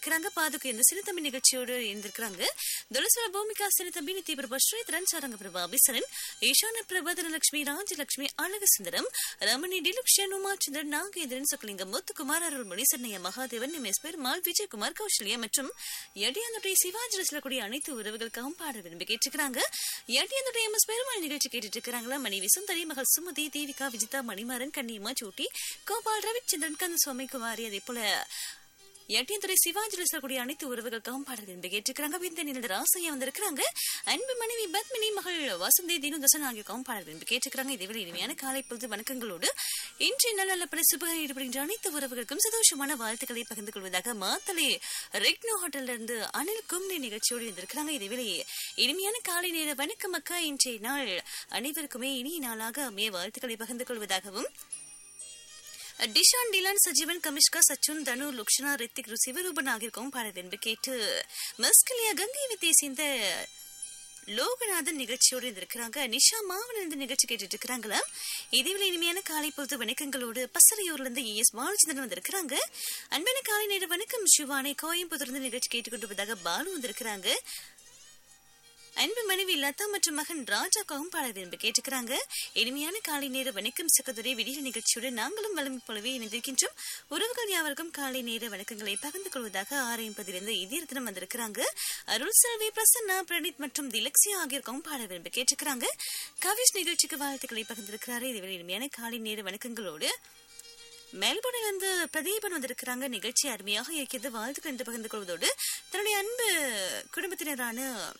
வந்திருக்கிறாங்க பாதுக்கு இந்த சிறுதம்பி நிகழ்ச்சியோடு இருந்திருக்கிறாங்க துளசுவர பூமிகா சிறுதம்பி நித்தி பிரபா ஸ்ரீதரன் சாரங்க பிரபா அபிசரன் ஈசான பிரபா தனலட்சுமி ராஜலட்சுமி அழகு சுந்தரம் ரமணி டிலுக்ஷன் உமாச்சந்திரன் நாகேந்திரன் சுக்லிங்கம் முத்துக்குமார் அருள்மொழி சென்னைய மகாதேவன் எம் எஸ் பெருமாள் விஜயகுமார் கௌசல்யா மற்றும் எடியாந்துடைய சிவாஜில சொல்லக்கூடிய அனைத்து உறவுகளுக்காகவும் பாட விரும்பி கேட்டுக்கிறாங்க எடியாந்துடைய எம் எஸ் பெருமாள் நிகழ்ச்சி கேட்டுட்டு இருக்கிறாங்களா மனைவி சுந்தரி மகள் சுமதி தேவிகா விஜிதா மணிமாறன் கன்னியம்மா சூட்டி கோபால் ரவிச்சந்திரன் கந்தசுவாமி குமாரி அதே போல எட்டியந்துறை சிவாஜியில் சொல்லக்கூடிய அனைத்து உறவுகளுக்காகவும் பாடல் விரும்பி கேட்டிருக்கிறாங்க இந்த நிலந்த ராசையா வந்திருக்கிறாங்க அன்பு மனைவி பத்மினி மகள் வசந்தி தீனுதசன் ஆகியோருக்காகவும் பாடல் விரும்பி கேட்டிருக்கிறாங்க இதுவரை இனிமையான காலை பொழுது வணக்கங்களோடு இன்றைய நல்ல நல்ல பல சுபக ஈடுபடுகின்ற அனைத்து உறவுகளுக்கும் சந்தோஷமான வாழ்த்துக்களை பகிர்ந்து கொள்வதாக மாத்தலை ரெக்னோ ஹோட்டல்ல இருந்து அனில் கும்னி நிகழ்ச்சியோடு இருந்திருக்கிறாங்க இதுவேளை இனிமையான காலை நேர வணக்கம் அக்கா இன்றைய நாள் அனைவருக்குமே இனிய நாளாக அமைய வாழ்த்துக்களை பகிர்ந்து கொள்வதாகவும் டிஷான் டிலான் சஜீவன் கமிஷ்கா சச்சுன் தனு லுக்ஷனா ரித்திக் சிவரூபன் ஆகியோருக்கும் பாடல் என்று கேட்டு மஸ்கலியா கங்கை வித்தியை சேர்ந்த லோகநாதன் நிகழ்ச்சியோடு இருந்திருக்கிறாங்க நிஷா மாவன் இருந்து நிகழ்ச்சி கேட்டுட்டு இருக்கிறாங்களா இதேவேளை இனிமையான காலை பொழுது வணக்கங்களோடு பசறையூர்ல இருந்து எஸ் பாலச்சந்திரன் வந்திருக்கிறாங்க அன்பான காலை நேர வணக்கம் சிவானை கோயம்புத்தூர்ந்து நிகழ்ச்சி கேட்டுக்கொண்டு வருவதாக பாலு வந்திருக்கிறாங்க அன்பு மனைவி லதா மற்றும் மகன் ராஜாக்காவும் பாட விரும்பி கேட்டுக்கிறாங்க இனிமையான காலை நேர வணக்கம் சகோதரி விடிய நிகழ்ச்சியுடன் நாங்களும் வளமை போலவே இணைந்திருக்கின்றோம் உறவுகள் யாவருக்கும் காலை நேர வணக்கங்களை பகிர்ந்து கொள்வதாக ஆறு எண்பதிலிருந்து இதயத்தினம் வந்திருக்கிறாங்க அருள் செல்வி பிரசன்னா பிரணீத் மற்றும் திலக்ஸியா ஆகியோருக்கும் பாட விரும்பி கேட்டுக்கிறாங்க கவிஷ் நிகழ்ச்சிக்கு வாழ்த்துக்களை பகிர்ந்திருக்கிறாரு இதுவரை இனிமையான காலை நேர வணக்கங்களோடு மெல்போர்னில் இருந்து பிரதீபன் வந்திருக்கிறாங்க நிகழ்ச்சி அருமையாக இருக்கிறது வாழ்த்துக்கள் என்று பகிர்ந்து கொள்வதோடு தன்னுடைய அன்பு குடும்பத்தினரான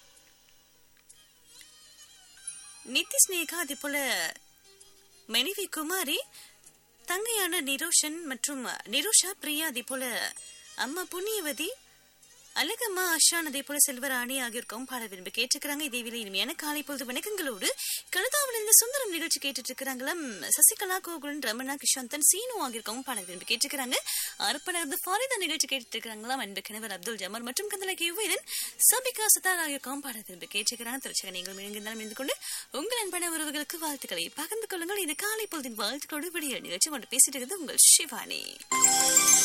நித்தி ஸ்னேகா அதே போல மனைவி குமாரி தங்கையான நிரோஷன் மற்றும் நிரோஷா பிரியா அதே போல அம்மா புண்ணியவதி அழகம்மா அஷான் அதே போல செல்வராணி ஆகியோருக்கும் பாட விரும்பி கேட்டுக்கிறாங்க இதே வேலை இனிமையான காலை பொழுது வணக்கங்களோடு கழுதாவில் இருந்து சுந்தரம் நிகழ்ச்சி கேட்டுட்டு இருக்கிறாங்களாம் சசிகலா கோகுலன் ரமணா கிஷாந்தன் சீனு ஆகியோருக்கும் பாட விரும்பி கேட்டுக்கிறாங்க அர்ப்பண இருந்து ஃபாரிதா நிகழ்ச்சி கேட்டுட்டு இருக்கிறாங்களாம் அன்பு கணவர் அப்துல் ஜமர் மற்றும் கந்தலகி யுவேதன் சபிகா சத்தார் ஆகியோருக்கும் பாட விரும்பி கேட்டுக்கிறாங்க திருச்சக நீங்கள் மிகுந்தாலும் இருந்து கொண்டு உங்கள் அன்பான உறவுகளுக்கு வாழ்த்துக்களை பகிர்ந்து கொள்ளுங்கள் இது காலை பொழுதின் வாழ்த்துக்களோடு விடிய நிகழ்ச்சி கொண்டு பேசிட்டு இருக்கிறது உங்கள் சிவானி